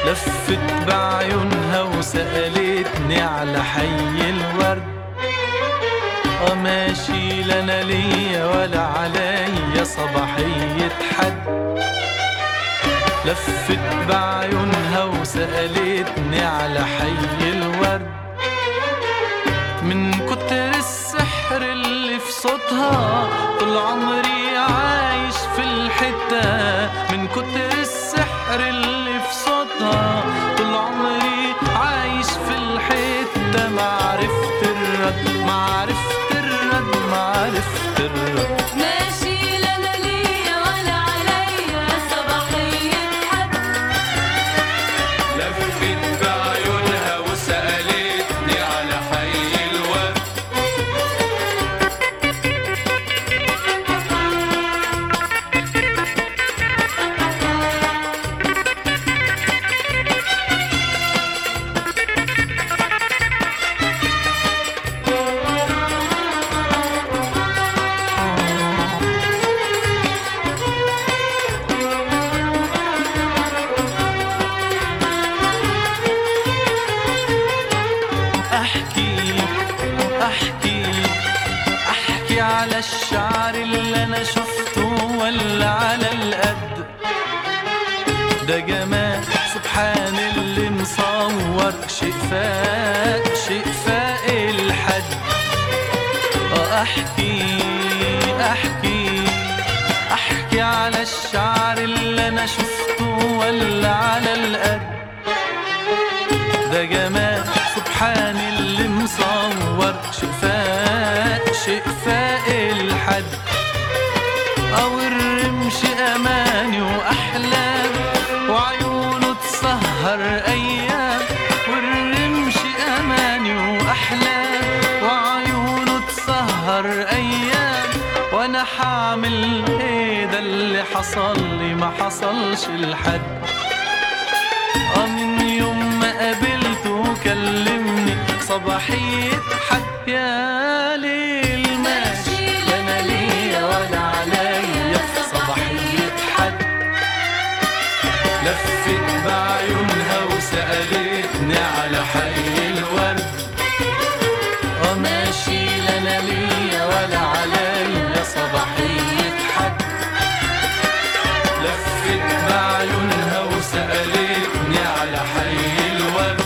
لفت بعيونها وسألتني على حي الورد اه ماشي لنا ليا ولا عليا صباحية حد لفت بعيونها وسألتني على حي الورد من كتر السحر اللي في صوتها طول عمري عايش في الحتة من كتر السحر اللي في صوتها طول عمري عايش في الحتة ما عرفت الرد ما عرفت الرد ما عرفت الرد ماشي لنا ليا ولا عليا صباحية حد لفت بعيونها وسألتني على حي الورد احكي احكي احكي على الشعر اللي انا شفته ولا على القد ده جمال سبحان اللي مصور شيء فاق شيء فاق الحد اه احكي احكي احكي على الشعر اللي انا شفته ولا على القد ده جمال سبحان اللي مصور شفاء شفاء الحد او الرمش اماني واحلام وعيونه تسهر ايام والرمش اماني واحلام وعيونه تسهر ايام وانا حامل ايه ده اللي حصل لي ما حصلش لحد اه من يوم ما قابلته كلمني صباحية حد يا ليل ماشي لا انا ليا ولا عليا صباحية حد لفت بعيونها وسألتني على حي الورد اه ماشي لا انا ليا ولا عليا صباحية حد لفت بعيونها وسألتني على حي الورد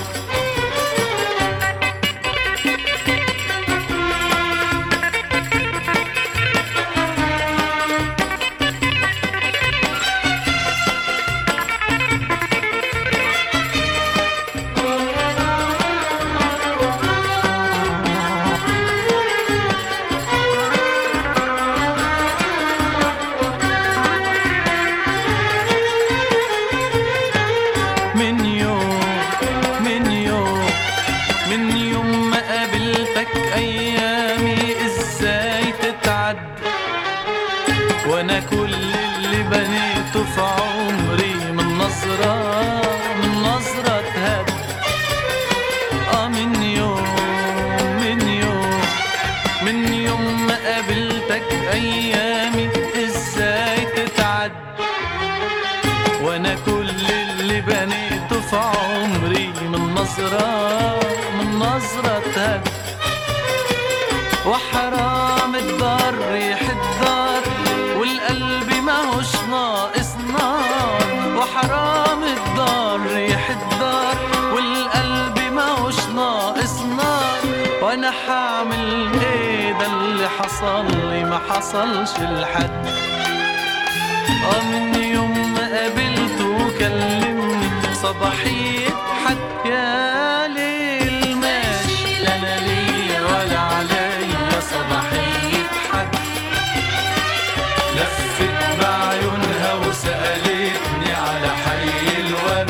من يوم من يوم من يوم ما قابلتك ايامي ازاي تتعد وانا كل اللي بنيته في عمري من نظرة من نظرة تهد اه من يوم من يوم من يوم ما قابلتك ايامي ازاي تتعد وانا كل اللي بنيته في عمري من نظرة من نظرة تهد وحرام الدار ريح الدار والقلب ماهوش ناقص نار وحرام الدار ريح الدار والقلب ماهوش ناقص نار وانا حامل ايه ده اللي حصل لي ما حصلش لحد اه من يوم ما قابلته كلمني صباحية حد يا ليل ماشي لا انا ليا ولا عليا صباحية حد لفت بعيونها وسألتني على حي الورد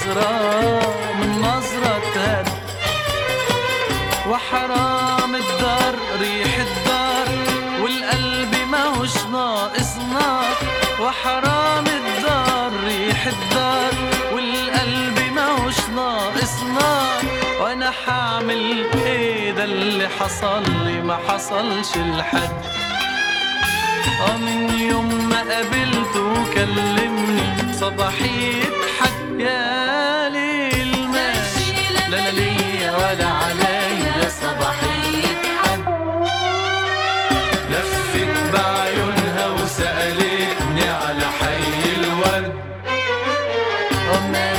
نظرة من نظرة تهد وحرام الدار ريح الدار والقلب ما هوش ناقص نار وحرام الدار ريح الدار والقلب ما هوش ناقص نار وانا حعمل ايه ده اللي حصل لي ما حصلش لحد اه من يوم ما قابلته وكلمني صباحي يضحك يا ليل ماشي لا انا ليا ولا عليا صباحي يضحك لفت بعيونها وسألتني على حي الورد وما